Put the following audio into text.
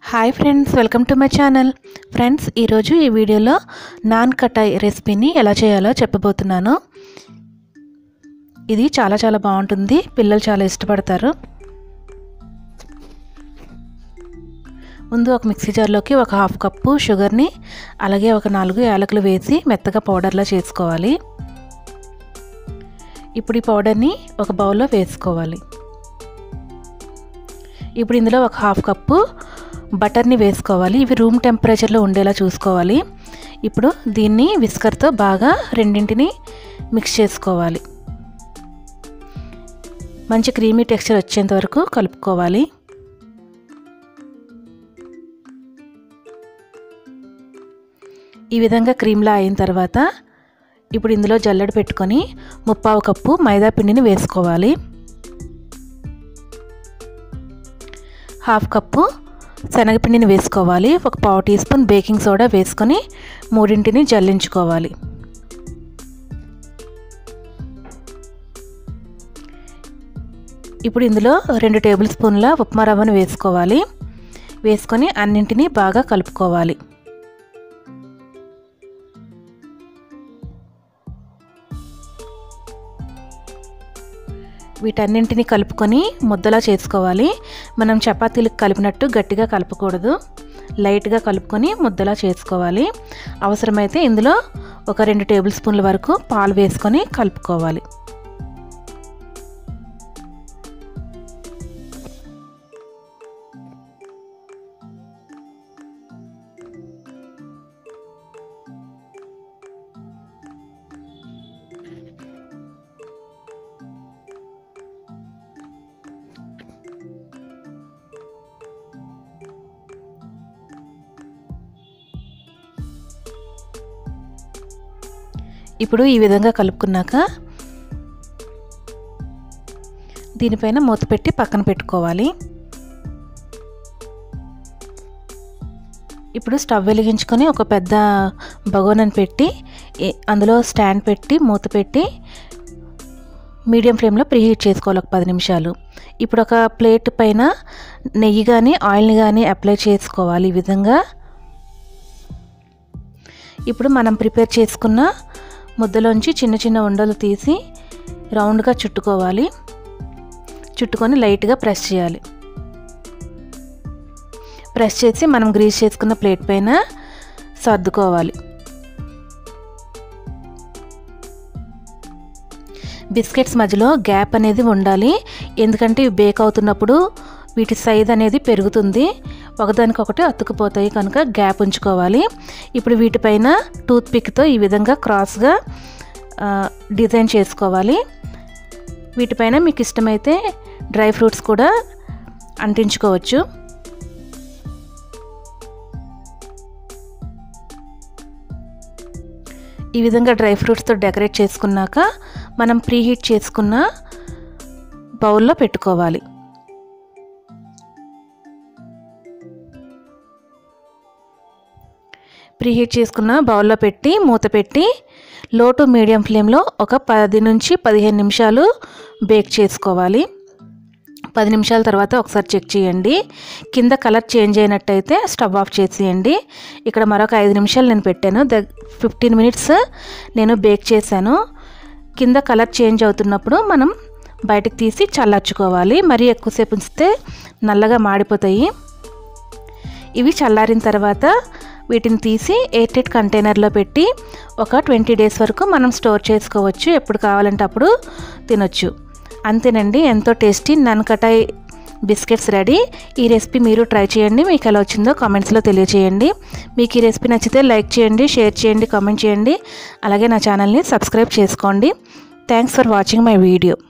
hi friends welcome to my channel friends ఈరోజు ఈ వీడియోలో నాన్ కటాయ్ రెసిపీని ఎలా చేయాలో చెప్పబోతున్నాను ఇది చాలా చాలా బాగుంటుంది పిల్లలు చాలా ఇష్టపడతారు ముందు ఒక మిక్సీ జార్లోకి ఒక హాఫ్ కప్పు షుగర్ని అలాగే ఒక నాలుగు యాలకులు వేసి మెత్తగా పౌడర్లా చేసుకోవాలి ఇప్పుడు ఈ పౌడర్ని ఒక బౌల్లో వేసుకోవాలి ఇప్పుడు ఇందులో ఒక హాఫ్ కప్పు బటర్ని వేసుకోవాలి ఇవి రూమ్ టెంపరేచర్లో ఉండేలా చూసుకోవాలి ఇప్పుడు దీన్ని విస్కర్తో బాగా రెండింటిని మిక్స్ చేసుకోవాలి మంచి క్రీమీ టెక్స్చర్ వచ్చేంత వరకు కలుపుకోవాలి ఈ విధంగా క్రీమ్లా అయిన తర్వాత ఇప్పుడు ఇందులో జల్లెడ పెట్టుకొని ముప్పావు కప్పు మైదా పిండిని వేసుకోవాలి హాఫ్ కప్పు శనగపిండిని వేసుకోవాలి ఒక పావు టీ స్పూన్ బేకింగ్ సోడా వేసుకొని మూడింటిని జల్లించుకోవాలి ఇప్పుడు ఇందులో రెండు టేబుల్ స్పూన్ల ఉప్మా రవ్వను వేసుకోవాలి వేసుకొని అన్నింటినీ బాగా కలుపుకోవాలి వీటన్నింటిని కలుపుకొని ముద్దలా చేసుకోవాలి మనం చపాతీలకు కలిపినట్టు గట్టిగా కలపకూడదు లైట్గా కలుపుకొని ముద్దలా చేసుకోవాలి అవసరమైతే ఇందులో ఒక రెండు టేబుల్ స్పూన్ల వరకు పాలు వేసుకొని కలుపుకోవాలి ఇప్పుడు ఈ విధంగా కలుపుకున్నాక దీనిపైన మూత పెట్టి పక్కన పెట్టుకోవాలి ఇప్పుడు స్టవ్ వెలిగించుకొని ఒక పెద్ద బగోనని పెట్టి అందులో స్టాండ్ పెట్టి మూత పెట్టి మీడియం ఫ్లేమ్లో ప్రీహీట్ చేసుకోవాలి ఒక పది నిమిషాలు ఇప్పుడు ఒక ప్లేట్ పైన నెయ్యి కానీ ఆయిల్ని కానీ అప్లై చేసుకోవాలి ఈ విధంగా ఇప్పుడు మనం ప్రిపేర్ చేసుకున్న ముద్దలోంచి చిన్న చిన్న ఉండలు తీసి రౌండ్గా చుట్టుకోవాలి చుట్టుకొని లైట్గా ప్రెస్ చేయాలి ప్రెస్ చేసి మనం గ్రీస్ చేసుకున్న ప్లేట్ పైన సర్దుకోవాలి బిస్కెట్స్ మధ్యలో గ్యాప్ అనేది ఉండాలి ఎందుకంటే ఇవి బేక్ అవుతున్నప్పుడు వీటి సైజ్ అనేది పెరుగుతుంది ఒకదానికొకటి అతుకుపోతాయి కనుక గ్యాప్ ఉంచుకోవాలి ఇప్పుడు వీటిపైన టూత్ పిక్తో ఈ విధంగా క్రాస్గా డిజైన్ చేసుకోవాలి వీటిపైన మీకు ఇష్టమైతే డ్రై ఫ్రూట్స్ కూడా అంటించుకోవచ్చు ఈ విధంగా డ్రై ఫ్రూట్స్తో డెకరేట్ చేసుకున్నాక మనం ప్రీహీట్ చేసుకున్న బౌల్లో పెట్టుకోవాలి ప్రీహీట్ చేసుకున్న బౌల్లో పెట్టి మూత పెట్టి లో టు మీడియం ఫ్లేమ్లో ఒక పది నుంచి పదిహేను నిమిషాలు బేక్ చేసుకోవాలి పది నిమిషాల తర్వాత ఒకసారి చెక్ చేయండి కింద కలర్ చేంజ్ అయినట్టయితే స్టవ్ ఆఫ్ చేసేయండి ఇక్కడ మరొక ఐదు నిమిషాలు నేను పెట్టాను ద ఫిఫ్టీన్ మినిట్స్ నేను బేక్ చేశాను కింద కలర్ చేంజ్ అవుతున్నప్పుడు మనం బయటకు తీసి చల్లార్చుకోవాలి మరీ ఎక్కువసేపు ఉంచితే నల్లగా మాడిపోతాయి ఇవి చల్లారిన తర్వాత వీటిని తీసి ఎయిర్ టైట్ కంటైనర్లో పెట్టి ఒక ట్వంటీ డేస్ వరకు మనం స్టోర్ చేసుకోవచ్చు ఎప్పుడు కావాలంటే అప్పుడు తినొచ్చు అంతేనండి ఎంతో tasty nankhatai biscuits ready ఈ రెసిపీ మీరు ట్రై చేయండి మీకు ఎలా వచ్చిందో కామెంట్స్లో తెలియచేయండి మీకు ఈ రెసిపీ నచ్చితే లైక్ చేయండి షేర్ చేయండి కామెంట్ చేయండి అలాగే నా ఛానల్ని సబ్స్క్రైబ్ చేసుకోండి thanks for watching my video